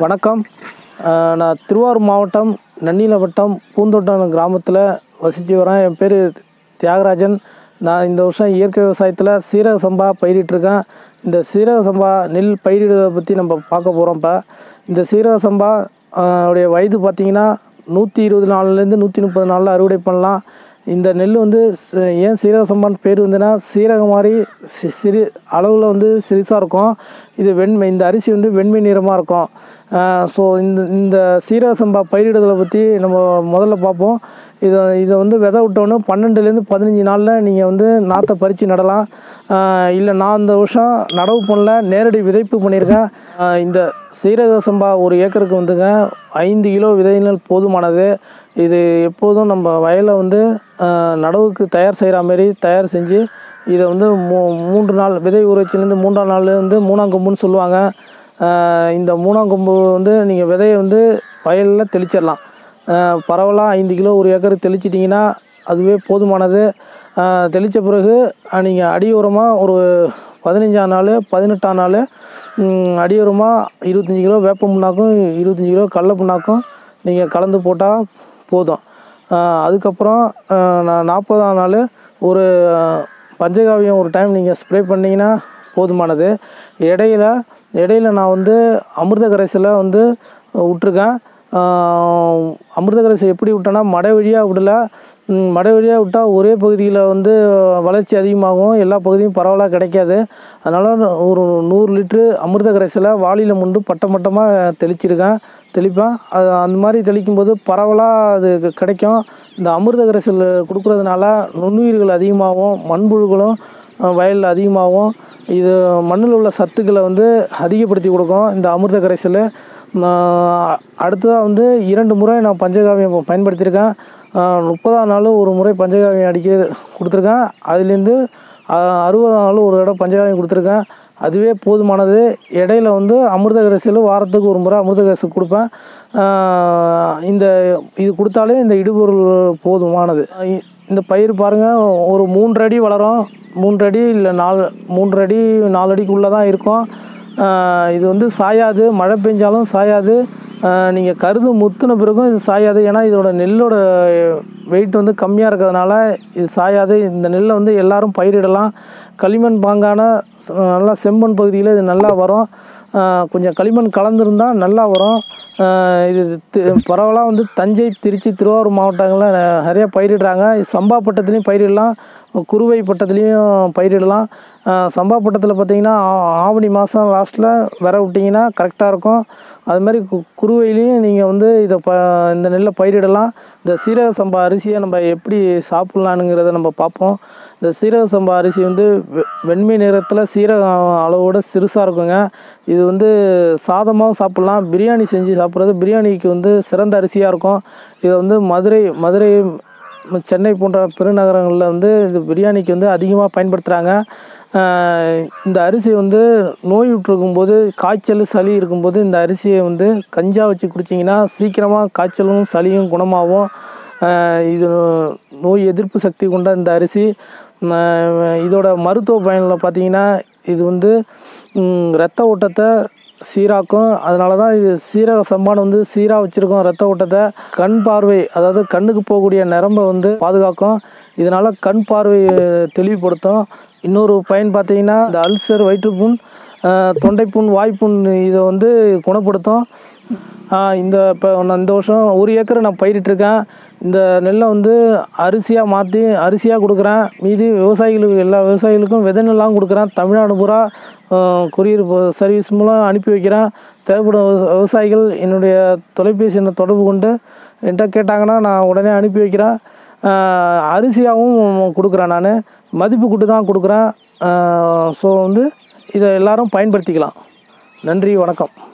வணக்கம் அஹ் நான் திருவாரூர் மாவட்டம் நன்னில வட்டம் பூந்தோட்டம் கிராமத்தில் வசித்து வரேன் என் பேர் தியாகராஜன் நான் இந்த வருஷம் இயற்கை விவசாயத்தில் சீரக சம்பா பயிரிட்டிருக்கேன் இந்த சீரக சம்பா நெல் பயிரிடுவதை பற்றி நம்ம பார்க்க போகிறோம் இப்போ இந்த சீரக சம்பா அஹ், உடைய வயது பார்த்திங்கன்னா நூற்றி இருபது நாள்லேருந்து நூற்றி முப்பது நாளில் அறுவடை பண்ணலாம் இந்த நெல் வந்து ச- ஏன் சீரக சம்பான்னு பேர் வந்துன்னா சீரகம் மாதிரி சி- சிறு அளவில் வந்து சிறுசாக இருக்கும் இது வெண்மை இந்த அரிசி வந்து வெண்மை நிறமாக இருக்கும் ஸோ இந்த இந்த சீரக சம்பா பயிரிடுதலை பற்றி நம்ம முதல்ல பார்ப்போம் இதை இதை வந்து விதை விட்டோன்னே பன்னெண்டுலேருந்து பதினஞ்சு நாளில் நீங்கள் வந்து நாற்றை பறித்து நடலாம் இல்லை நான் இந்த வருஷம் நடவு பண்ணல நேரடி விதைப்பு பண்ணியிருக்கேன் ஆஹ் இந்த சீரக சம்பா ஒரு ஏக்கருக்கு வந்துங்க ஐந்து கிலோ விதைகள் போதுமானது இது எப்போதும் நம்ம வயலை வந்து ஆஹ் நடவுக்கு தயார் செய்கிற மாதிரி தயார் செஞ்சு இதை வந்து மூ மூன்று நாள் விதை உரைச்சிலேருந்து மூன்றாம் நாள் வந்து மூணாம் கொம்புன்னு சொல்லுவாங்க ஆஹ் இந்த மூணாம் கொம்பு வந்து நீங்கள் விதையை வந்து வயலில் தெளிச்சிடலாம் பரவலாக ஐந்து கிலோ ஒரு ஏக்கர் தெளிச்சிட்டிங்கன்னா அதுவே போதுமானது ஆஹ் தெளித்த பிறகு நீங்கள் அடி உரமாக ஒரு பதினஞ்சாம் நாள் பதினெட்டாம் நாள் ம், அடி உரமாக இருபத்தஞ்சி கிலோ வேப்ப புண்ணாக்கும் இருபத்தஞ்சி கிலோ கடல புண்ணாக்கும் நீங்கள் கலந்து போட்டால் போதும் ஆஹ் அதுக்கப்புறம் ஆஹ் நான் நாற்பதாம் நாள் ஒரு ஆஹ், பஞ்சகாவியம் ஒரு டைம் நீங்கள் ஸ்ப்ரே பண்ணிங்கன்னா போதுமானது இடையில இடையில நான் வந்து அமிர்த கரைசலை வந்து விட்ருக்கேன் ஆஹ், அமிர்த கரைசல் எப்படி விட்டேன்னா மடை வழியாக விடல ம், மடை வழியாக விட்டால் ஒரே பகுதியில் வந்து வளர்ச்சி அதிகமாகும் எல்லா பகுதியும் பரவலாக கிடைக்காது அதனால் ஒரு நூறு லிட்ரு அமிர்த கரைசலை வாளியில் முண்டு பட்டம் பட்டமாக தெளிச்சிருக்கேன் தெளிப்பேன் அது அந்த மாதிரி தெளிக்கும்போது பரவலாக அது க- கிடைக்கும் இந்த அமிர்த கரைசல் கொடுக்குறதுனால நுண்ணுயிர்கள் அதிகமாகும் மண்புழுகளும் அஹ், வயலில் அதிகமாகும் இது மண்ணில் உள்ள சத்துக்களை வந்து அதிகப்படுத்தி கொடுக்கும் இந்த அமிர்த கரைசல் அடுத்ததாக வந்து இரண்டு முறை நான் பஞ்சகாவியம் பயன்படுத்தியிருக்கேன் அஹ், முப்பதாம் நாள் ஒரு முறை பஞ்சகாவியம் அடிக்க கொடுத்துருக்கேன் அதுலேருந்து அஹ், அறுபதாம் நாள் ஒரு தடவை பஞ்சகாவியம் கொடுத்துருக்கேன் அதுவே போதுமானது இடையில வந்து அமிர்த கரைசல் வாரத்துக்கு ஒரு முறை அமிர்த கரைசல் கொடுப்பேன் ஆஹ் இந்த இது கொடுத்தாலே இந்த இடுபொருள் போதுமானது இ- இந்த பயிர் பாருங்கள் ஒரு மூன்று அடி வளரும் மூன்று அடி இல்லை நாலு மூன்று அடி நாலு அடிக்குள்ளே தான் இருக்கும் ஆஹ் இது வந்து சாயாது மழை பெஞ்சாலும் சாயாது நீங்கள் கருது முத்துன பிறகும் இது சாயாது ஏன்னா இதோட நெல்லோட வெயிட் வந்து கம்மியாக இருக்கிறதுனால இது சாயாது இந்த நெல்லை வந்து எல்லாரும் பயிரிடலாம் களிமண் பாங்கான ச- நல்லா செம்மண் பகுதியில் இது நல்லா வரும் ஆஹ் கொஞ்சம் களிமண் கலந்துருந்தால் நல்லா வரும் ஆஹ் இது பரவலாக வந்து தஞ்சை திருச்சி திருவாரூர் மாவட்டங்களில் ந- நிறைய பயிரிடுறாங்க இது சம்பா பட்டத்துலேயும் பயிரிடலாம் குறுவை பட்டத்துலேயும் பயிரிடலாம் ஆஹ் சம்பா பட்டத்தில் பார்த்தீங்கன்னா ஆ- ஆவணி மாதம் லாஸ்ட்டில் விர விட்டிங்கன்னா கரெக்டாக இருக்கும் அது மாதிரி கு குறுவையிலையும் நீங்கள் வந்து இதை ப இந்த நெல்லை பயிரிடலாம் இந்த சீரக சம்பா அரிசியை நம்ம எப்படி சாப்பிட்லானுங்கிறத நம்ம பார்ப்போம் இந்த சீரக சம்பா அரிசி வந்து வெ- வெண்மை நிறத்தில் சீரகம் அளவோட சிறுசாக இருக்குங்க இது வந்து சாதமாகவும் சாப்பிட்லாம் பிரியாணி செஞ்சு சாப்பிட்றது பிரியாணிக்கு வந்து சிறந்த அரிசியாக இருக்கும் இதை வந்து மதுரை மதுரை ம- சென்னை போன்ற பெருநகரங்களில் வந்து இது பிரியாணிக்கு வந்து அதிகமாக பயன்படுத்துகிறாங்க இந்த அரிசி வந்து நோய் விட்டுருக்கும்போது காய்ச்சல் சளி இருக்கும்போது இந்த அரிசியை வந்து கஞ்சா வச்சு குடிச்சிங்கன்னா சீக்கிரமாக காய்ச்சலும் சளியும் குணமாகும் ஆஹ் இது நோய் எதிர்ப்பு சக்தி கொண்ட இந்த அரிசி ஆஹ் இதோட மருத்துவ பயனில் பார்த்தீங்கன்னா இது வந்து ம், இரத்த ஓட்டத்தை சீராக்கும் அதனால தான் இது சீரக சம்பான் வந்து சீராக வச்சுருக்கோம் ரத்த ஓட்டத்தை கண் பார்வை அதாவது கண்ணுக்கு போகக்கூடிய நரம்பை வந்து பாதுகாக்கும் இதனால் கண் பார்வை தெளிவுபடுத்தும் இன்னொரு பயன் பார்த்தீங்கன்னா இந்த அல்சர் வயிற்றுப்புண் ஆஹ் தொண்டைப்புண் வாய்ப்புண் இதை வந்து குணப்படுத்தும் ஆஹ் இந்த இப்போ நான் இந்த வருஷம் ஒரு ஏக்கர் நான் பயிரிட்டிருக்கேன் இந்த நெல்லை வந்து அரிசியாக மாற்றி அரிசியாக கொடுக்குறேன் மீதி விவசாயிகளுக்கு எல்லா விவசாயிகளுக்கும் விதை நெல்லாம் கொடுக்குறேன் தமிழ்நாடு பூரா கொரியர் சர்வீஸ் மூலம் அனுப்பி வைக்கிறேன் தேவைப்படும் விவசா- விவசாயிகள் என்னுடைய தொலைபேசி எண்ணை தொடர்பு கொண்டு என்கிட்ட கேட்டாங்கன்னா நான் உடனே அனுப்பி வைக்கிறேன் ஆஹ் அரிசியாகவும் கொடுக்குறேன் நான் மதிப்பு கூட்டு தான் கொடுக்குறேன் ஸோ வந்து இதை எல்லாரும் பயன்படுத்திக்கலாம் நன்றி வணக்கம்